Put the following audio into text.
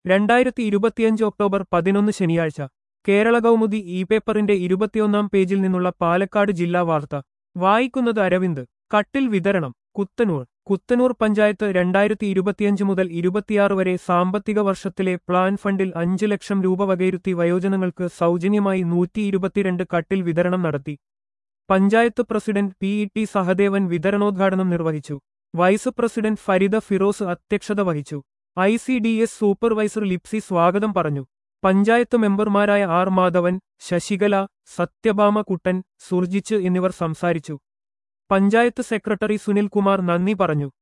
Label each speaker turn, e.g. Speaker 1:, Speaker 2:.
Speaker 1: രണ്ടായിരത്തി ഇരുപത്തിയഞ്ച് ഒക്ടോബർ പതിനൊന്ന് ശനിയാഴ്ച കേരള കൗമുദി ഇ പേപ്പറിന്റെ ഇരുപത്തിയൊന്നാം പേജിൽ നിന്നുള്ള പാലക്കാട് ജില്ലാ വാർത്ത വായിക്കുന്നത് അരവിന്ദ് കട്ടിൽ വിതരണം കുത്തനൂർ കുത്തനൂർ പഞ്ചായത്ത് രണ്ടായിരത്തി ഇരുപത്തിയഞ്ച് മുതൽ ഇരുപത്തിയാറ് വരെ സാമ്പത്തിക വർഷത്തിലെ പ്ലാൻ ഫണ്ടിൽ അഞ്ച് ലക്ഷം രൂപ വകയിരുത്തി വയോജനങ്ങൾക്ക് സൗജന്യമായി നൂറ്റി ഇരുപത്തിരണ്ട് കട്ടിൽ വിതരണം നടത്തി panchayat president P E T Sahadevan വിതരണോദ്ഘാടനം നിർവഹിച്ചു വൈസ് പ്രസിഡന്റ് ഫരിദ ഫിറോസ് അധ്യക്ഷത വഹിച്ചു I C D S supervisor Lipsy സ്വാഗതം പറഞ്ഞു പഞ്ചായത്ത് മെമ്പർമാരായ ആർ മാധവൻ ശശികല സത്യഭാമ കുട്ടൻ സുർജിച്ച് എന്നിവർ സംസാരിച്ചു പഞ്ചായത്ത് സെക്രട്ടറി സുനിൽകുമാർ നന്ദി പറഞ്ഞു